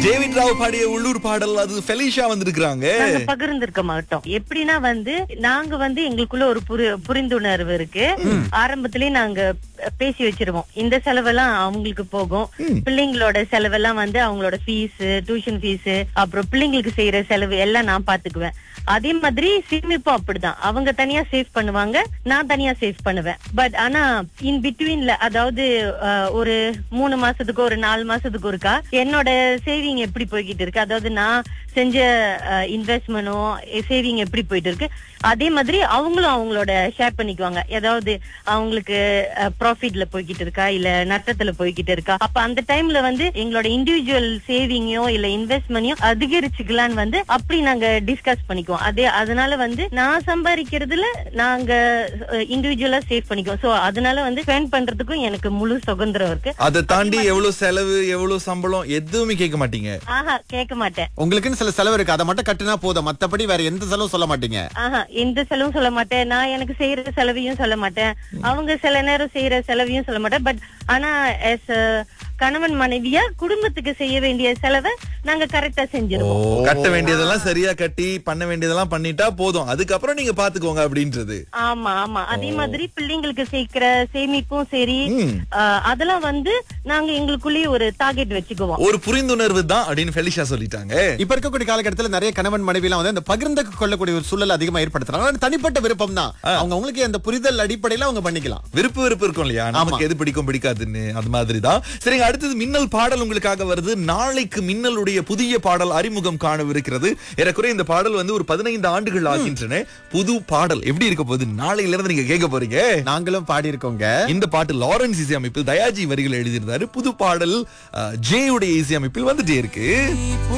David Rao பாடிய உள்ளூர் பாடல் அது ஃபெலிஷா வந்திருக்காங்க நாங்க பகிர்ந்திருக்க மாட்டோம் எப்படின்னா வந்து நாங்க வந்து எங்களுக்குள்ள ஒரு புரி- புரிந்துணர்வு இருக்கு ஆரம்பத்திலேயே நாங்க பேசி வச்சிருவோம் இந்த செலவெல்லாம் அவங்களுக்கு போகும் பிள்ளைங்களோட செலவெல்லாம் வந்து அவங்களோட ஃபீஸ் டியூஷன் ஃபீஸ் அப்புறம் பிள்ளைங்களுக்கு செய்யற செலவு எல்லாம் நான் பாத்துக்குவேன் அதே மாதிரி சேமிப்பும் அப்படிதான் அவங்க தனியா சேவ் பண்ணுவாங்க நான் தனியா சேவ் பண்ணுவேன் பட் ஆனா இன் பிட்வீன்ல அதாவது அஹ், ஒரு மூணு மாசத்துக்கு ஒரு நாலு மாசத்துக்கு ஒருக்கா என்னோட சேவிங் எப்படி போய்கிட்டு இருக்கு அதாவது நான் செஞ்ச இன்வெஸ்ட்மெண்ட்டும் சேவிங் எப்படி போயிட்டு இருக்கு அதே மாதிரி அவங்களும் அவங்களோட ஷேர் பண்ணிக்குவாங்க ஏதாவது அவங்களுக்கு ப்ராஃபிட்ல போய்கிட்டு இருக்கா இல்ல நட்டத்துல போய்கிட்டு இருக்கா அப்ப அந்த டைம்ல வந்து எங்களோட இண்டிவிஜுவல் சேவிங்கையும் இல்ல இன்வெஸ்ட்மெண்ட்டையும் அதிகரிச்சுக்கலான்னு வந்து அப்படி நாங்க டிஸ்கஸ் பண்ணிக்குவோம் அதே அதனால வந்து நான் சம்பாதிக்கிறதுல நாங்க இண்டிவிஜுவலா சேவ் பண்ணிக்குவோம் சோ அதனால வந்து ஸ்பெண்ட் பண்றதுக்கும் எனக்கு முழு சுதந்திரம் இருக்கு அதை தாண்டி எவ்வளவு செலவு எவ்வளவு சம்பளம் எதுவுமே கேட்க மாட்டீங்க ஆஹா கேட்க மாட்டேன் உங்களுக்குன்னு சில செலவு இருக்கு அதை மட்டும் கட்டுனா போதும் மத்தபடி வேற எந்த செலவும் சொல்ல மாட்டீங்க ஆஹா எந்த செலவும் சொல்ல மாட்டேன் நான் எனக்கு செய்யற செலவையும் சொல்ல மாட்டேன் அவங்க சில நேரம் செய்யற செலவையும் சொல்ல மாட்டேன் பட் ஆனா as a கணவன் மனைவியா குடும்பத்துக்கு செய்ய வேண்டிய செலவை நாங்க கரெக்டா ஓ செஞ்சிருவோம் கட்ட வேண்டியதெல்லாம் சரியா கட்டி பண்ண வேண்டியதெல்லாம் பண்ணிட்டா போதும் அதுக்கப்புறம் நீங்க பாத்துக்கோங்க அப்படின்றது ஆமா ஆமா அதே மாதிரி பிள்ளைங்களுக்கு சேர்க்கிற சேமிப்பும் சரி ம். ஆஹ், அதெல்லாம் வந்து நாங்க எங்களுக்குள்ளேயே ஒரு டார்கெட் வச்சுக்குவோம் ஒரு புரிந்துணர்வு தான் அப்படின்னு ஃபெலிஷா சொல்லிட்டாங்க இப்ப இருக்கக்கூடிய காலகட்டத்துல நிறைய கணவன் மனைவி எல்லாம் வந்து இந்த பகிர்ந்து கொள்ளக்கூடிய ஒரு சூழல் அதிகமா ஏற்படுத்துறாங்க ஆனா தனிப்பட்ட விருப்பம் தான் அவங்க அவங்களுக்கு அந்த புரிதல் அடிப்படையில அவங்க பண்ணிக்கலாம் விருப்பு விருப்பு இருக்கும் இல்லையா நமக்கு எது பிடிக்கும் பிடிக்காதுன்னு அது மாதிரி தான் சரிங்க அடுத்தது மின்னல் பாடல் உங்களுக்காக வருது நாளைக்கு மின்னலுடைய புதிய பாடல் அறிமுகம் காணவிருக்கிறது ஏறக்குறைய இந்த பாடல் வந்து ஒரு பதினைந்து ஆண்டுகள் ஆகின்றன புது பாடல் எப்படி இருக்க போகுது நாளையில இருந்து நீங்க கேட்க போறீங்க நாங்களும் பாடி இருக்கோங்க இந்த பாட்டு லாரன்ஸ் இசையமைப்பில் தயாஜி வரிகள் எழுதியிருந்தாரு புது பாடல் ஜே உடைய இசையமைப்பில் வந்துட்டே இருக்கு